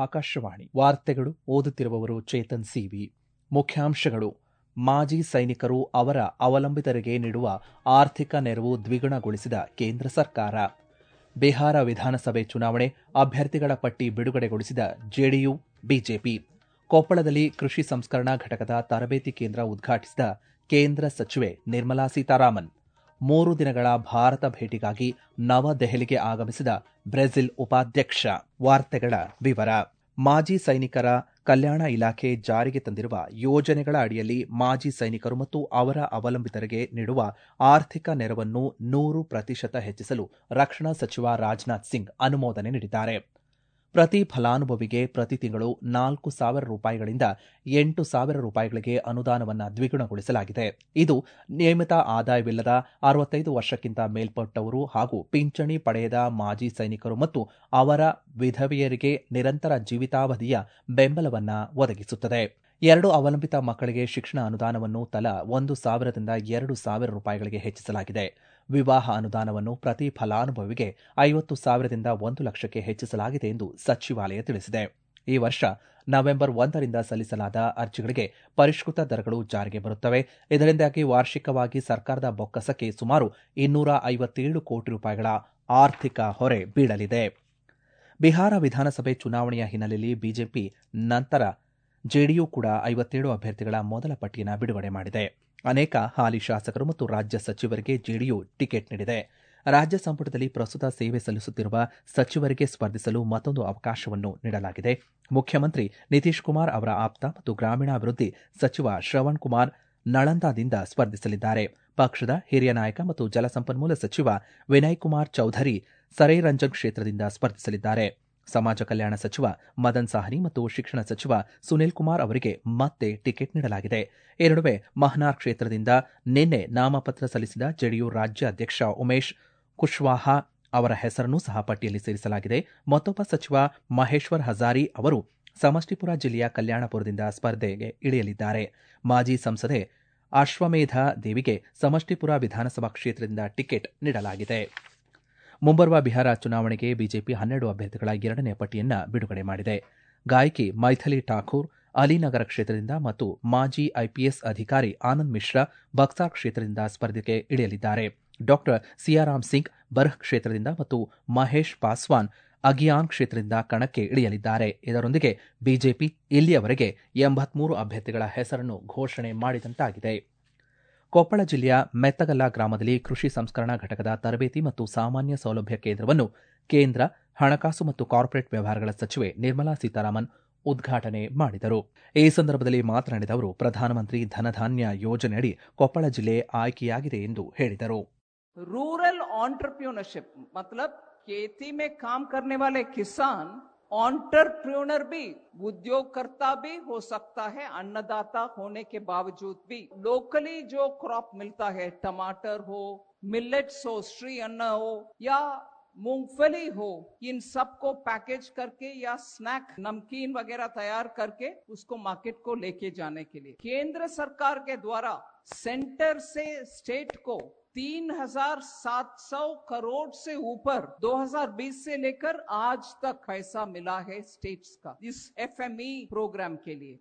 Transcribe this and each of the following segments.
ಆಕಾಶವಾಣಿ ವಾರ್ತೆಗಳು ಓದುತ್ತಿರುವವರು ಚೇತನ್ ಸಿವಿ ಮುಖ್ಯಾಂಶಗಳು ಮಾಜಿ ಸೈನಿಕರು ಅವರ ಅವಲಂಬಿತರಿಗೆ ನೀಡುವ ಆರ್ಥಿಕ ನೆರವು ದ್ವಿಗುಣಗೊಳಿಸಿದ ಕೇಂದ್ರ ಸರ್ಕಾರ ಬಿಹಾರ ವಿಧಾನಸಭೆ ಚುನಾವಣೆ ಅಭ್ಯರ್ಥಿಗಳ ಪಟ್ಟಿ ಬಿಡುಗಡೆಗೊಳಿಸಿದ ಜೆಡಿಯು ಬಿಜೆಪಿ ಕೊಪ್ಪಳದಲ್ಲಿ ಕೃಷಿ ಸಂಸ್ಕರಣಾ ಘಟಕದ ತರಬೇತಿ ಕೇಂದ್ರ ಉದ್ಘಾಟಿಸಿದ ಕೇಂದ್ರ ಸಚಿವೆ ನಿರ್ಮಲಾ ಸೀತಾರಾಮನ್ ಮೂರು ದಿನಗಳ ಭಾರತ ಭೇಟಿಗಾಗಿ ನವದೆಹಲಿಗೆ ಆಗಮಿಸಿದ ಬ್ರೆಜಿಲ್ ಉಪಾಧ್ಯಕ್ಷ ವಾರ್ತೆಗಳ ವಿವರ ಮಾಜಿ ಸೈನಿಕರ ಕಲ್ಯಾಣ ಇಲಾಖೆ ಜಾರಿಗೆ ತಂದಿರುವ ಯೋಜನೆಗಳ ಅಡಿಯಲ್ಲಿ ಮಾಜಿ ಸೈನಿಕರು ಮತ್ತು ಅವರ ಅವಲಂಬಿತರಿಗೆ ನೀಡುವ ಆರ್ಥಿಕ ನೆರವನ್ನು ನೂರು ಪ್ರತಿಶತ ಹೆಚ್ಚಿಸಲು ರಕ್ಷಣಾ ಸಚಿವ ರಾಜನಾಥ್ ಸಿಂಗ್ ಅನುಮೋದನೆ ನೀಡಿದ್ದಾರೆ ಪ್ರತಿ ಫಲಾನುಭವಿಗೆ ಪ್ರತಿ ತಿಂಗಳು ನಾಲ್ಕು ಸಾವಿರ ರೂಪಾಯಿಗಳಿಂದ ಎಂಟು ಸಾವಿರ ರೂಪಾಯಿಗಳಿಗೆ ಅನುದಾನವನ್ನು ದ್ವಿಗುಣಗೊಳಿಸಲಾಗಿದೆ ಇದು ನಿಯಮಿತ ಆದಾಯವಿಲ್ಲದ ಅರವತ್ತೈದು ವರ್ಷಕ್ಕಿಂತ ಮೇಲ್ಪಟ್ಟವರು ಹಾಗೂ ಪಿಂಚಣಿ ಪಡೆಯದ ಮಾಜಿ ಸೈನಿಕರು ಮತ್ತು ಅವರ ವಿಧವೆಯರಿಗೆ ನಿರಂತರ ಜೀವಿತಾವಧಿಯ ಬೆಂಬಲವನ್ನು ಒದಗಿಸುತ್ತದೆ ಎರಡು ಅವಲಂಬಿತ ಮಕ್ಕಳಿಗೆ ಶಿಕ್ಷಣ ಅನುದಾನವನ್ನು ತಲಾ ಒಂದು ಸಾವಿರದಿಂದ ಎರಡು ಸಾವಿರ ರೂಪಾಯಿಗಳಿಗೆ ಹೆಚ್ಚಿಸಲಾಗಿದೆ ವಿವಾಹ ಅನುದಾನವನ್ನು ಪ್ರತಿ ಫಲಾನುಭವಿಗೆ ಐವತ್ತು ಸಾವಿರದಿಂದ ಒಂದು ಲಕ್ಷಕ್ಕೆ ಹೆಚ್ಚಿಸಲಾಗಿದೆ ಎಂದು ಸಚಿವಾಲಯ ತಿಳಿಸಿದೆ ಈ ವರ್ಷ ನವೆಂಬರ್ ಒಂದರಿಂದ ಸಲ್ಲಿಸಲಾದ ಅರ್ಜಿಗಳಿಗೆ ಪರಿಷ್ಕೃತ ದರಗಳು ಜಾರಿಗೆ ಬರುತ್ತವೆ ಇದರಿಂದಾಗಿ ವಾರ್ಷಿಕವಾಗಿ ಸರ್ಕಾರದ ಬೊಕ್ಕಸಕ್ಕೆ ಸುಮಾರು ಇನ್ನೂರ ಐವತ್ತೇಳು ಕೋಟಿ ರೂಪಾಯಿಗಳ ಆರ್ಥಿಕ ಹೊರೆ ಬೀಳಲಿದೆ ಬಿಹಾರ ವಿಧಾನಸಭೆ ಚುನಾವಣೆಯ ಹಿನ್ನೆಲೆಯಲ್ಲಿ ಬಿಜೆಪಿ ನಂತರ ಜೆಡಿಯು ಕೂಡ ಐವತ್ತೇಳು ಅಭ್ಯರ್ಥಿಗಳ ಮೊದಲ ಪಟ್ಟಿಯನ್ನು ಬಿಡುಗಡೆ ಮಾಡಿದೆ ಅನೇಕ ಹಾಲಿ ಶಾಸಕರು ಮತ್ತು ರಾಜ್ಯ ಸಚಿವರಿಗೆ ಜೆಡಿಯು ಟಿಕೆಟ್ ನೀಡಿದೆ ರಾಜ್ಯ ಸಂಪುಟದಲ್ಲಿ ಪ್ರಸ್ತುತ ಸೇವೆ ಸಲ್ಲಿಸುತ್ತಿರುವ ಸಚಿವರಿಗೆ ಸ್ಪರ್ಧಿಸಲು ಮತ್ತೊಂದು ಅವಕಾಶವನ್ನು ನೀಡಲಾಗಿದೆ ಮುಖ್ಯಮಂತ್ರಿ ನಿತೀಶ್ ಕುಮಾರ್ ಅವರ ಆಪ್ತ ಮತ್ತು ಗ್ರಾಮೀಣಾಭಿವೃದ್ಧಿ ಸಚಿವ ಶ್ರವಣ್ ಕುಮಾರ್ ನಳಂದಾದಿಂದ ಸ್ಪರ್ಧಿಸಲಿದ್ದಾರೆ ಪಕ್ಷದ ಹಿರಿಯ ನಾಯಕ ಮತ್ತು ಜಲಸಂಪನ್ಮೂಲ ಸಚಿವ ವಿನಯ್ ಕುಮಾರ್ ಚೌಧರಿ ಸರೈರಂಜನ್ ಕ್ಷೇತ್ರದಿಂದ ಸ್ಪರ್ಧಿಸಲಿದ್ದಾರೆ ಸಮಾಜ ಕಲ್ಯಾಣ ಸಚಿವ ಮದನ್ ಸಾಹನಿ ಮತ್ತು ಶಿಕ್ಷಣ ಸಚಿವ ಸುನಿಲ್ ಕುಮಾರ್ ಅವರಿಗೆ ಮತ್ತೆ ಟಿಕೆಟ್ ನೀಡಲಾಗಿದೆ ಈ ನಡುವೆ ಮಹನಾರ್ ಕ್ಷೇತ್ರದಿಂದ ನಿನ್ನೆ ನಾಮಪತ್ರ ಸಲ್ಲಿಸಿದ ಜೆಡಿಯು ರಾಜ್ಯ ಅಧ್ಯಕ್ಷ ಉಮೇಶ್ ಕುಶ್ವಾಹಾ ಅವರ ಹೆಸರನ್ನು ಸಹ ಪಟ್ಟಿಯಲ್ಲಿ ಸೇರಿಸಲಾಗಿದೆ ಮತ್ತೊಬ್ಬ ಸಚಿವ ಮಹೇಶ್ವರ್ ಹಜಾರಿ ಅವರು ಸಮಷ್ಟಿಪುರ ಜಿಲ್ಲೆಯ ಕಲ್ಯಾಣಪುರದಿಂದ ಸ್ಪರ್ಧೆಗೆ ಇಳಿಯಲಿದ್ದಾರೆ ಮಾಜಿ ಸಂಸದೆ ಅಶ್ವಮೇಧ ದೇವಿಗೆ ಸಮಷ್ಟಿಪುರ ವಿಧಾನಸಭಾ ಕ್ಷೇತ್ರದಿಂದ ಟಿಕೆಟ್ ನೀಡಲಾಗಿದೆ ಮುಂಬರುವ ಬಿಹಾರ ಚುನಾವಣೆಗೆ ಬಿಜೆಪಿ ಹನ್ನೆರಡು ಅಭ್ಯರ್ಥಿಗಳ ಎರಡನೇ ಪಟ್ಟಿಯನ್ನು ಬಿಡುಗಡೆ ಮಾಡಿದೆ ಗಾಯಕಿ ಮೈಥಿಲಿ ಠಾಕೂರ್ ಅಲಿನಗರ ಕ್ಷೇತ್ರದಿಂದ ಮತ್ತು ಮಾಜಿ ಐಪಿಎಸ್ ಅಧಿಕಾರಿ ಆನಂದ್ ಮಿಶ್ರಾ ಬಕ್ಸಾರ್ ಕ್ಷೇತ್ರದಿಂದ ಸ್ಪರ್ಧೆಗೆ ಇಳಿಯಲಿದ್ದಾರೆ ಡಾಕ್ಟರ್ ಸಿಯಾರಾಮ್ ಸಿಂಗ್ ಬರ್ಹ್ ಕ್ಷೇತ್ರದಿಂದ ಮತ್ತು ಮಹೇಶ್ ಪಾಸ್ವಾನ್ ಅಗಿಯಾನ್ ಕ್ಷೇತ್ರದಿಂದ ಕಣಕ್ಕೆ ಇಳಿಯಲಿದ್ದಾರೆ ಇದರೊಂದಿಗೆ ಬಿಜೆಪಿ ಇಲ್ಲಿಯವರೆಗೆ ಎಂಬತ್ಮೂರು ಅಭ್ಯರ್ಥಿಗಳ ಹೆಸರನ್ನು ಘೋಷಣೆ ಮಾಡಿದಂತಾಗಿದೆ ಕೊಪ್ಪಳ ಜಿಲ್ಲೆಯ ಮೆತ್ತಗಲ್ಲ ಗ್ರಾಮದಲ್ಲಿ ಕೃಷಿ ಸಂಸ್ಕರಣಾ ಘಟಕದ ತರಬೇತಿ ಮತ್ತು ಸಾಮಾನ್ಯ ಸೌಲಭ್ಯ ಕೇಂದ್ರವನ್ನು ಕೇಂದ್ರ ಹಣಕಾಸು ಮತ್ತು ಕಾರ್ಪೊರೇಟ್ ವ್ಯವಹಾರಗಳ ಸಚಿವೆ ನಿರ್ಮಲಾ ಸೀತಾರಾಮನ್ ಉದ್ಘಾಟನೆ ಮಾಡಿದರು ಈ ಸಂದರ್ಭದಲ್ಲಿ ಮಾತನಾಡಿದ ಅವರು ಪ್ರಧಾನಮಂತ್ರಿ ಧನಧಾನ್ಯ ಯೋಜನೆಯಡಿ ಕೊಪ್ಪಳ ಜಿಲ್ಲೆ ಆಯ್ಕೆಯಾಗಿದೆ ಎಂದು ಹೇಳಿದರು रूरल ऑन्टरप्रियोनरशिप मतलब खेती में काम करने वाले किसान ऑन्टरप्रियोनर भी उद्योगकर्ता भी हो सकता है अन्नदाता होने के बावजूद भी लोकली जो क्रॉप मिलता है टमाटर हो मिलेट्स हो श्री अन्न हो या मूंगफली हो इन सबको पैकेज करके या स्नैक नमकीन वगैरह तैयार करके उसको मार्केट को लेके जाने के लिए केंद्र सरकार के द्वारा सेंटर से स्टेट को तीन हजार सात सौ करोड़ से ऊपर 2020 से लेकर आज तक पैसा मिला है स्टेट्स का इस एफएमई प्रोग्राम के लिए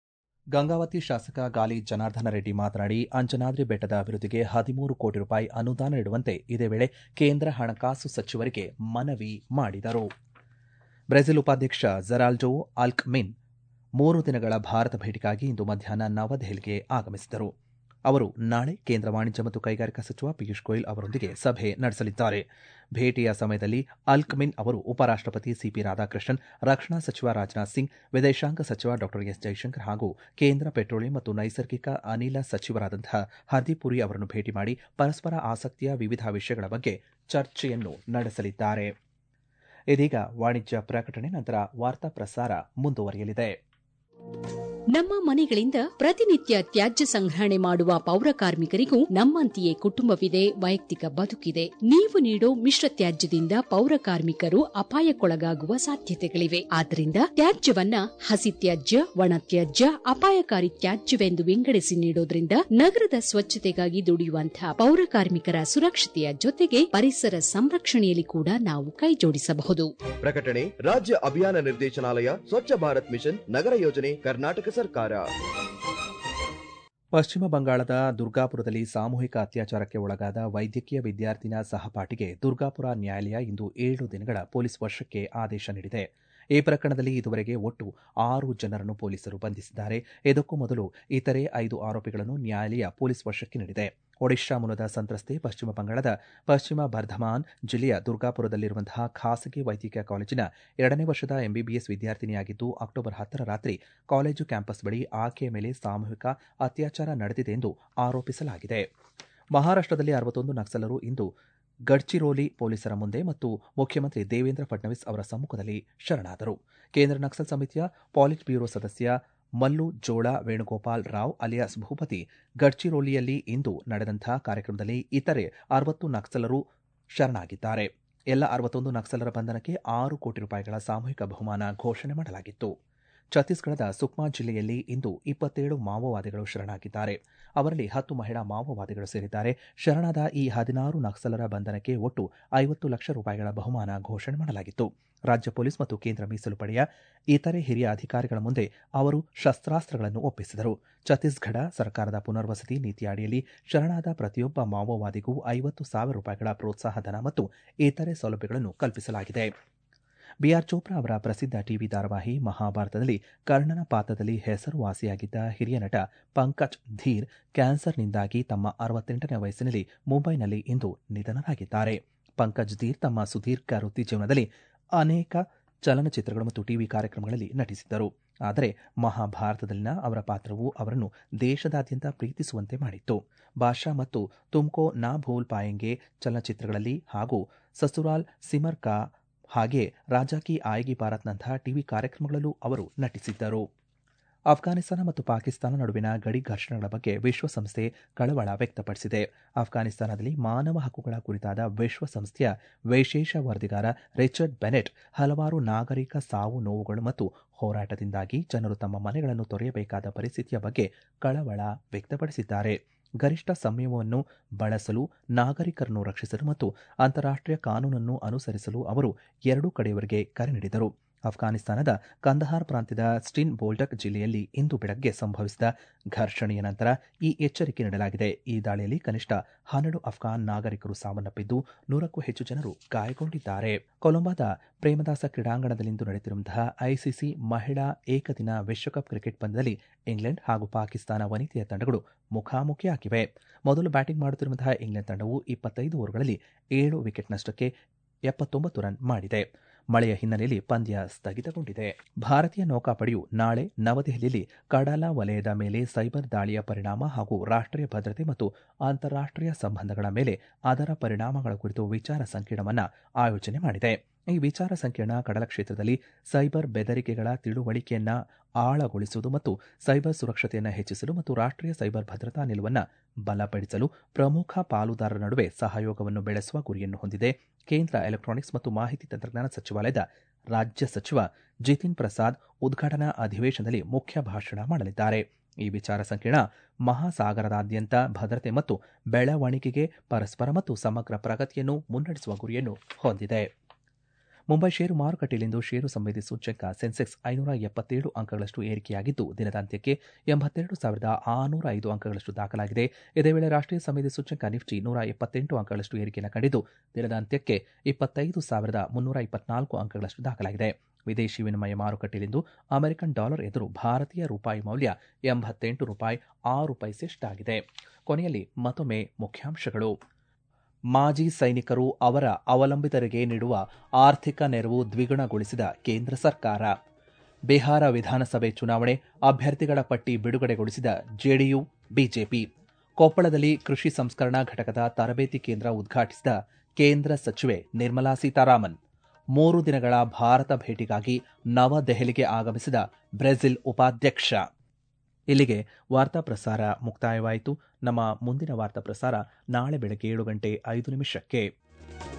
ಗಂಗಾವತಿ ಶಾಸಕ ಗಾಲಿ ಜನಾರ್ದನ ರೆಡ್ಡಿ ಮಾತನಾಡಿ ಅಂಜನಾದ್ರಿ ಬೆಟ್ಟದ ಅಭಿವೃದ್ಧಿಗೆ ಹದಿಮೂರು ಕೋಟಿ ರೂಪಾಯಿ ಅನುದಾನ ನೀಡುವಂತೆ ಇದೇ ವೇಳೆ ಕೇಂದ್ರ ಹಣಕಾಸು ಸಚಿವರಿಗೆ ಮನವಿ ಮಾಡಿದರು ಬ್ರೆಜಿಲ್ ಉಪಾಧ್ಯಕ್ಷ ಜೆರಾಲ್ಡೋ ಅಲ್ಕ್ಮಿನ್ ಮೂರು ದಿನಗಳ ಭಾರತ ಭೇಟಿಗಾಗಿ ಇಂದು ಮಧ್ಯಾಹ್ನ ನವದೆಹಲಿಗೆ ಆಗಮಿಸಿದರು ಅವರು ನಾಳೆ ಕೇಂದ್ರ ವಾಣಿಜ್ಯ ಮತ್ತು ಕೈಗಾರಿಕಾ ಸಚಿವ ಪಿಯೂಷ್ ಗೋಯಲ್ ಅವರೊಂದಿಗೆ ಸಭೆ ನಡೆಸಲಿದ್ದಾರೆ ಭೇಟಿಯ ಸಮಯದಲ್ಲಿ ಅಲ್ಕಮಿನ್ ಅವರು ಉಪರಾಷ್ಟಪತಿ ಸಿಪಿ ರಾಧಾಕೃಷ್ಣನ್ ರಕ್ಷಣಾ ಸಚಿವ ರಾಜನಾಥ್ ಸಿಂಗ್ ವಿದೇಶಾಂಗ ಸಚಿವ ಡಾ ಎಸ್ ಜೈಶಂಕರ್ ಹಾಗೂ ಕೇಂದ್ರ ಪೆಟ್ರೋಲಿಯಂ ಮತ್ತು ನೈಸರ್ಗಿಕ ಅನಿಲ ಸಚಿವರಾದಂತಹ ಹರ್ದೀಪ್ ಪುರಿ ಅವರನ್ನು ಭೇಟಿ ಮಾಡಿ ಪರಸ್ಪರ ಆಸಕ್ತಿಯ ವಿವಿಧ ವಿಷಯಗಳ ಬಗ್ಗೆ ಚರ್ಚೆಯನ್ನು ನಡೆಸಲಿದ್ದಾರೆ ಇದೀಗ ವಾಣಿಜ್ಯ ಪ್ರಕಟಣೆ ನಂತರ ವಾರ್ತಾ ಪ್ರಸಾರ ಮುಂದುವರಿಯಲಿದೆ ನಮ್ಮ ಮನೆಗಳಿಂದ ಪ್ರತಿನಿತ್ಯ ತ್ಯಾಜ್ಯ ಸಂಗ್ರಹಣೆ ಮಾಡುವ ಪೌರ ಕಾರ್ಮಿಕರಿಗೂ ನಮ್ಮಂತೆಯೇ ಕುಟುಂಬವಿದೆ ವೈಯಕ್ತಿಕ ಬದುಕಿದೆ ನೀವು ನೀಡೋ ಮಿಶ್ರ ತ್ಯಾಜ್ಯದಿಂದ ಪೌರ ಕಾರ್ಮಿಕರು ಅಪಾಯಕ್ಕೊಳಗಾಗುವ ಸಾಧ್ಯತೆಗಳಿವೆ ಆದ್ದರಿಂದ ತ್ಯಾಜ್ಯವನ್ನ ಹಸಿ ತ್ಯಾಜ್ಯ ಒಣ ತ್ಯಾಜ್ಯ ಅಪಾಯಕಾರಿ ತ್ಯಾಜ್ಯವೆಂದು ವಿಂಗಡಿಸಿ ನೀಡೋದ್ರಿಂದ ನಗರದ ಸ್ವಚ್ಛತೆಗಾಗಿ ದುಡಿಯುವಂತಹ ಪೌರ ಕಾರ್ಮಿಕರ ಸುರಕ್ಷತೆಯ ಜೊತೆಗೆ ಪರಿಸರ ಸಂರಕ್ಷಣೆಯಲ್ಲಿ ಕೂಡ ನಾವು ಕೈಜೋಡಿಸಬಹುದು ಪ್ರಕಟಣೆ ರಾಜ್ಯ ಅಭಿಯಾನ ನಿರ್ದೇಶನಾಲಯ ಸ್ವಚ್ಛ ಭಾರತ್ ಮಿಷನ್ ನಗರ ಯೋಜನೆ ಕರ್ನಾಟಕ ಸರ್ಕಾರ ಪಶ್ಚಿಮ ಬಂಗಾಳದ ದುರ್ಗಾಪುರದಲ್ಲಿ ಸಾಮೂಹಿಕ ಅತ್ಯಾಚಾರಕ್ಕೆ ಒಳಗಾದ ವೈದ್ಯಕೀಯ ವಿದ್ಯಾರ್ಥಿನ ಸಹಪಾಠಿಗೆ ದುರ್ಗಾಪುರ ನ್ಯಾಯಾಲಯ ಇಂದು ಏಳು ದಿನಗಳ ಪೊಲೀಸ್ ವರ್ಷಕ್ಕೆ ಆದೇಶ ನೀಡಿದೆ ಈ ಪ್ರಕರಣದಲ್ಲಿ ಇದುವರೆಗೆ ಒಟ್ಟು ಆರು ಜನರನ್ನು ಪೊಲೀಸರು ಬಂಧಿಸಿದ್ದಾರೆ ಇದಕ್ಕೂ ಮೊದಲು ಇತರೆ ಐದು ಆರೋಪಿಗಳನ್ನು ನ್ಯಾಯಾಲಯ ಪೊಲೀಸ್ ವಶಕ್ಕೆ ನೀಡಿದೆ ಒಡಿಶಾ ಮೂಲದ ಸಂತ್ರಸ್ತೆ ಪಶ್ಚಿಮ ಬಂಗಾಳದ ಪಶ್ಚಿಮ ಬರ್ಧಮಾನ್ ಜಿಲ್ಲೆಯ ದುರ್ಗಾಪುರದಲ್ಲಿರುವಂತಹ ಖಾಸಗಿ ವೈದ್ಯಕೀಯ ಕಾಲೇಜಿನ ಎರಡನೇ ವರ್ಷದ ಎಂಬಿಬಿಎಸ್ ವಿದ್ಯಾರ್ಥಿನಿಯಾಗಿದ್ದು ಅಕ್ಟೋಬರ್ ಹತ್ತರ ರಾತ್ರಿ ಕಾಲೇಜು ಕ್ಯಾಂಪಸ್ ಬಳಿ ಆಕೆಯ ಮೇಲೆ ಸಾಮೂಹಿಕ ಅತ್ಯಾಚಾರ ನಡೆದಿದೆ ಎಂದು ಆರೋಪಿಸಲಾಗಿದೆ ಮಹಾರಾಷ್ಟದಲ್ಲಿ ಅರವತ್ತೊಂದು ನಕ್ಸಲರು ಇಂದು ಗಡ್ಚಿರೋಲಿ ಪೊಲೀಸರ ಮುಂದೆ ಮತ್ತು ಮುಖ್ಯಮಂತ್ರಿ ದೇವೇಂದ್ರ ಫಡ್ನವೀಸ್ ಅವರ ಸಮ್ಮುಖದಲ್ಲಿ ಶರಣಾದರು ಕೇಂದ್ರ ನಕ್ಸಲ್ ಸಮಿತಿಯ ಪಾಲಿಟ್ ಬ್ಯೂರೋ ಸದಸ್ಯ ಮಲ್ಲು ಜೋಳ ವೇಣುಗೋಪಾಲ್ ರಾವ್ ಅಲಿಯಾಸ್ ಭೂಪತಿ ಗಡ್ಚಿರೋಲಿಯಲ್ಲಿ ಇಂದು ನಡೆದಂತಹ ಕಾರ್ಯಕ್ರಮದಲ್ಲಿ ಇತರೆ ಅರವತ್ತು ನಕ್ಸಲರು ಶರಣಾಗಿದ್ದಾರೆ ಎಲ್ಲ ಅರವತ್ತೊಂದು ನಕ್ಸಲರ ಬಂಧನಕ್ಕೆ ಆರು ಕೋಟಿ ರೂಪಾಯಿಗಳ ಸಾಮೂಹಿಕ ಬಹುಮಾನ ಘೋಷಣೆ ಮಾಡಲಾಗಿತ್ತು ಛತ್ತೀಸ್ಗಢದ ಸುಕ್ಮಾ ಜಿಲ್ಲೆಯಲ್ಲಿ ಇಂದು ಇಪ್ಪತ್ತೇಳು ಮಾವೋವಾದಿಗಳು ಶರಣಾಗಿದ್ದಾರೆ ಅವರಲ್ಲಿ ಹತ್ತು ಮಹಿಳಾ ಮಾವೋವಾದಿಗಳು ಸೇರಿದ್ದಾರೆ ಶರಣಾದ ಈ ಹದಿನಾರು ನಕ್ಸಲರ ಬಂಧನಕ್ಕೆ ಒಟ್ಟು ಐವತ್ತು ಲಕ್ಷ ರೂಪಾಯಿಗಳ ಬಹುಮಾನ ಘೋಷಣೆ ಮಾಡಲಾಗಿತ್ತು ರಾಜ್ಯ ಪೊಲೀಸ್ ಮತ್ತು ಕೇಂದ್ರ ಮೀಸಲು ಪಡೆಯ ಇತರೆ ಹಿರಿಯ ಅಧಿಕಾರಿಗಳ ಮುಂದೆ ಅವರು ಶಸ್ತ್ರಾಸ್ತ್ರಗಳನ್ನು ಒಪ್ಪಿಸಿದರು ಛತ್ತೀಸ್ಗಢ ಸರ್ಕಾರದ ಪುನರ್ವಸತಿ ನೀತಿ ಅಡಿಯಲ್ಲಿ ಶರಣಾದ ಪ್ರತಿಯೊಬ್ಬ ಮಾವೋವಾದಿಗೂ ಐವತ್ತು ಸಾವಿರ ರೂಪಾಯಿಗಳ ಪ್ರೋತ್ಸಾಹಧನ ಮತ್ತು ಇತರೆ ಸೌಲಭ್ಯಗಳನ್ನು ಕಲ್ಪಿಸಲಾಗಿದೆ ಬಿಆರ್ ಚೋಪ್ರಾ ಅವರ ಪ್ರಸಿದ್ಧ ಟಿವಿ ಧಾರಾವಾಹಿ ಮಹಾಭಾರತದಲ್ಲಿ ಕರ್ಣನ ಪಾತ್ರದಲ್ಲಿ ಹೆಸರುವಾಸಿಯಾಗಿದ್ದ ಹಿರಿಯ ನಟ ಪಂಕಜ್ ಧೀರ್ ಕ್ಯಾನ್ಸರ್ನಿಂದಾಗಿ ತಮ್ಮ ಅರವತ್ತೆಂಟನೇ ವಯಸ್ಸಿನಲ್ಲಿ ಮುಂಬೈನಲ್ಲಿ ಇಂದು ನಿಧನರಾಗಿದ್ದಾರೆ ಪಂಕಜ್ ಧೀರ್ ತಮ್ಮ ಸುದೀರ್ಘ ವೃತ್ತಿ ಜೀವನದಲ್ಲಿ ಅನೇಕ ಚಲನಚಿತ್ರಗಳು ಮತ್ತು ಟಿವಿ ಕಾರ್ಯಕ್ರಮಗಳಲ್ಲಿ ನಟಿಸಿದ್ದರು ಆದರೆ ಮಹಾಭಾರತದಲ್ಲಿನ ಅವರ ಪಾತ್ರವು ಅವರನ್ನು ದೇಶದಾದ್ಯಂತ ಪ್ರೀತಿಸುವಂತೆ ಮಾಡಿತ್ತು ಬಾಷಾ ಮತ್ತು ತುಮ್ಕೋ ನಾ ಭೂಲ್ ಪಾಯೆಂಗೆ ಚಲನಚಿತ್ರಗಳಲ್ಲಿ ಹಾಗೂ ಸಸುರಾಲ್ ಸಿಮರ್ ಕಾ ಹಾಗೆ ರಾಜಾ ಕಿ ಆಯಗಿ ಭಾರತ್ನಂತಹ ಟಿವಿ ಕಾರ್ಯಕ್ರಮಗಳಲ್ಲೂ ಅವರು ನಟಿಸಿದ್ದರು ಅಫ್ಘಾನಿಸ್ತಾನ ಮತ್ತು ಪಾಕಿಸ್ತಾನ ನಡುವಿನ ಗಡಿ ಘರ್ಷಣೆಗಳ ಬಗ್ಗೆ ವಿಶ್ವಸಂಸ್ಥೆ ಕಳವಳ ವ್ಯಕ್ತಪಡಿಸಿದೆ ಅಫ್ಘಾನಿಸ್ತಾನದಲ್ಲಿ ಮಾನವ ಹಕ್ಕುಗಳ ಕುರಿತಾದ ವಿಶ್ವಸಂಸ್ಥೆಯ ವಿಶೇಷ ವರದಿಗಾರ ರಿಚರ್ಡ್ ಬೆನೆಟ್ ಹಲವಾರು ನಾಗರಿಕ ಸಾವು ನೋವುಗಳು ಮತ್ತು ಹೋರಾಟದಿಂದಾಗಿ ಜನರು ತಮ್ಮ ಮನೆಗಳನ್ನು ತೊರೆಯಬೇಕಾದ ಪರಿಸ್ಥಿತಿಯ ಬಗ್ಗೆ ಕಳವಳ ವ್ಯಕ್ತಪಡಿಸಿದ್ದಾರೆ ಗರಿಷ್ಠ ಸಂಯಮವನ್ನು ಬಳಸಲು ನಾಗರಿಕರನ್ನು ರಕ್ಷಿಸಲು ಮತ್ತು ಅಂತಾರಾಷ್ಟ್ರೀಯ ಕಾನೂನನ್ನು ಅನುಸರಿಸಲು ಅವರು ಎರಡೂ ಕಡೆಯವರಿಗೆ ಕರೆ ನೀಡಿದರು ಅಫ್ಘಾನಿಸ್ತಾನದ ಕಂದಹಾರ್ ಪ್ರಾಂತ್ಯದ ಸ್ಟಿನ್ ಬೋಲ್ಡಕ್ ಜಿಲ್ಲೆಯಲ್ಲಿ ಇಂದು ಬೆಳಗ್ಗೆ ಸಂಭವಿಸಿದ ಘರ್ಷಣೆಯ ನಂತರ ಈ ಎಚ್ಚರಿಕೆ ನೀಡಲಾಗಿದೆ ಈ ದಾಳಿಯಲ್ಲಿ ಕನಿಷ್ಠ ಹನ್ನೆರಡು ಅಫ್ಘಾನ್ ನಾಗರಿಕರು ಸಾವನ್ನಪ್ಪಿದ್ದು ನೂರಕ್ಕೂ ಹೆಚ್ಚು ಜನರು ಗಾಯಗೊಂಡಿದ್ದಾರೆ ಕೊಲಂಬೋದ ಪ್ರೇಮದಾಸ ಕ್ರೀಡಾಂಗಣದಲ್ಲಿಂದು ನಡೆಯುತ್ತಿರುವಂತಹ ಐಸಿಸಿ ಮಹಿಳಾ ಏಕದಿನ ವಿಶ್ವಕಪ್ ಕ್ರಿಕೆಟ್ ಪಂದ್ಯದಲ್ಲಿ ಇಂಗ್ಲೆಂಡ್ ಹಾಗೂ ಪಾಕಿಸ್ತಾನ ವನಿತೆಯ ತಂಡಗಳು ಮುಖಾಮುಖಿಯಾಗಿವೆ ಮೊದಲು ಬ್ಯಾಟಿಂಗ್ ಮಾಡುತ್ತಿರುವಂತಹ ಇಂಗ್ಲೆಂಡ್ ತಂಡವು ಇಪ್ಪತ್ತೈದು ಓವರ್ಗಳಲ್ಲಿ ಏಳು ವಿಕೆಟ್ ನಷ್ಟಕ್ಕೆ ಎಪ್ಪತ್ತೊಂಬತ್ತು ರನ್ ಮಾಡಿದೆ ಮಳೆಯ ಹಿನ್ನೆಲೆಯಲ್ಲಿ ಪಂದ್ಯ ಸ್ಥಗಿತಗೊಂಡಿದೆ ಭಾರತೀಯ ನೌಕಾಪಡೆಯು ನಾಳೆ ನವದೆಹಲಿಯಲ್ಲಿ ಕಡಲ ವಲಯದ ಮೇಲೆ ಸೈಬರ್ ದಾಳಿಯ ಪರಿಣಾಮ ಹಾಗೂ ರಾಷ್ಟ್ರೀಯ ಭದ್ರತೆ ಮತ್ತು ಅಂತಾರಾಷ್ಟ್ರೀಯ ಸಂಬಂಧಗಳ ಮೇಲೆ ಅದರ ಪರಿಣಾಮಗಳ ಕುರಿತು ವಿಚಾರ ಸಂಕಿರಣವನ್ನು ಆಯೋಜನೆ ಮಾಡಿದೆ ಈ ವಿಚಾರ ಸಂಕಿರಣ ಕಡಲ ಕ್ಷೇತ್ರದಲ್ಲಿ ಸೈಬರ್ ಬೆದರಿಕೆಗಳ ತಿಳುವಳಿಕೆಯನ್ನ ಆಳಗೊಳಿಸುವುದು ಮತ್ತು ಸೈಬರ್ ಸುರಕ್ಷತೆಯನ್ನು ಹೆಚ್ಚಿಸಲು ಮತ್ತು ರಾಷ್ಟ್ರೀಯ ಸೈಬರ್ ಭದ್ರತಾ ನಿಲುವನ್ನು ಬಲಪಡಿಸಲು ಪ್ರಮುಖ ಪಾಲುದಾರರ ನಡುವೆ ಸಹಯೋಗವನ್ನು ಬೆಳೆಸುವ ಗುರಿಯನ್ನು ಹೊಂದಿದೆ ಕೇಂದ್ರ ಎಲೆಕ್ಟ್ರಾನಿಕ್ಸ್ ಮತ್ತು ಮಾಹಿತಿ ತಂತ್ರಜ್ಞಾನ ಸಚಿವಾಲಯದ ರಾಜ್ಯ ಸಚಿವ ಜಿತಿನ್ ಪ್ರಸಾದ್ ಉದ್ಘಾಟನಾ ಅಧಿವೇಶನದಲ್ಲಿ ಮುಖ್ಯ ಭಾಷಣ ಮಾಡಲಿದ್ದಾರೆ ಈ ವಿಚಾರ ಸಂಕಿರಣ ಮಹಾಸಾಗರದಾದ್ಯಂತ ಭದ್ರತೆ ಮತ್ತು ಬೆಳವಣಿಗೆಗೆ ಪರಸ್ಪರ ಮತ್ತು ಸಮಗ್ರ ಪ್ರಗತಿಯನ್ನು ಮುನ್ನಡೆಸುವ ಗುರಿಯನ್ನು ಹೊಂದಿದೆ ಮುಂಬೈ ಷೇರು ಮಾರುಕಟ್ಟೆಯಲ್ಲಿಂದು ಷೇರು ಸಂವೇದಿ ಸೂಚ್ಯಂಕ ಸೆನ್ಸೆಕ್ಸ್ ಐನೂರ ಎಪ್ಪತ್ತೇಳು ಅಂಕಗಳಷ್ಟು ಏರಿಕೆಯಾಗಿದ್ದು ದಿನದಾಂತ್ಯಕ್ಕೆ ಎಂಬತ್ತೆರಡು ಸಾವಿರದ ಆರುನೂರ ಐದು ಅಂಕಗಳಷ್ಟು ದಾಖಲಾಗಿದೆ ಇದೇ ವೇಳೆ ರಾಷ್ಟ್ರೀಯ ಸಂವೇದಿ ಸೂಚ್ಯಂಕ ನಿಫ್ಟಿ ನೂರ ಎಪ್ಪತ್ತೆಂಟು ಅಂಕಗಳಷ್ಟು ಏರಿಕೆಯನ್ನು ಕಂಡಿದ್ದು ದಿನದಾಂತ್ಯಕ್ಕೆ ಇಪ್ಪತ್ತೈದು ಸಾವಿರದ ಮುನ್ನೂರ ಇಪ್ಪತ್ನಾಲ್ಕು ಅಂಕಗಳಷ್ಟು ದಾಖಲಾಗಿದೆ ವಿದೇಶಿ ವಿನಿಮಯ ಮಾರುಕಟ್ಟೆಯಲ್ಲಿಂದು ಅಮೆರಿಕನ್ ಡಾಲರ್ ಎದುರು ಭಾರತೀಯ ರೂಪಾಯಿ ಮೌಲ್ಯ ಎಂಬತ್ತೆಂಟು ರೂಪಾಯಿ ಆರು ಪೈಸೆಷ್ಟಾಗಿದೆ ಕೊನೆಯಲ್ಲಿ ಮತ್ತೊಮ್ಮೆ ಮುಖ್ಯಾಂಶಗಳು ಮಾಜಿ ಸೈನಿಕರು ಅವರ ಅವಲಂಬಿತರಿಗೆ ನೀಡುವ ಆರ್ಥಿಕ ನೆರವು ದ್ವಿಗುಣಗೊಳಿಸಿದ ಕೇಂದ್ರ ಸರ್ಕಾರ ಬಿಹಾರ ವಿಧಾನಸಭೆ ಚುನಾವಣೆ ಅಭ್ಯರ್ಥಿಗಳ ಪಟ್ಟಿ ಬಿಡುಗಡೆಗೊಳಿಸಿದ ಜೆಡಿಯು ಬಿಜೆಪಿ ಕೊಪ್ಪಳದಲ್ಲಿ ಕೃಷಿ ಸಂಸ್ಕರಣಾ ಘಟಕದ ತರಬೇತಿ ಕೇಂದ್ರ ಉದ್ಘಾಟಿಸಿದ ಕೇಂದ್ರ ಸಚಿವೆ ನಿರ್ಮಲಾ ಸೀತಾರಾಮನ್ ಮೂರು ದಿನಗಳ ಭಾರತ ಭೇಟಿಗಾಗಿ ನವದೆಹಲಿಗೆ ಆಗಮಿಸಿದ ಬ್ರೆಜಿಲ್ ಉಪಾಧ್ಯಕ್ಷ ಇಲ್ಲಿಗೆ ವಾರ್ತಾ ಪ್ರಸಾರ ಮುಕ್ತಾಯವಾಯಿತು ನಮ್ಮ ಮುಂದಿನ ವಾರ್ತಾ ಪ್ರಸಾರ ನಾಳೆ ಬೆಳಗ್ಗೆ ಏಳು ಗಂಟೆ ಐದು ನಿಮಿಷಕ್ಕೆ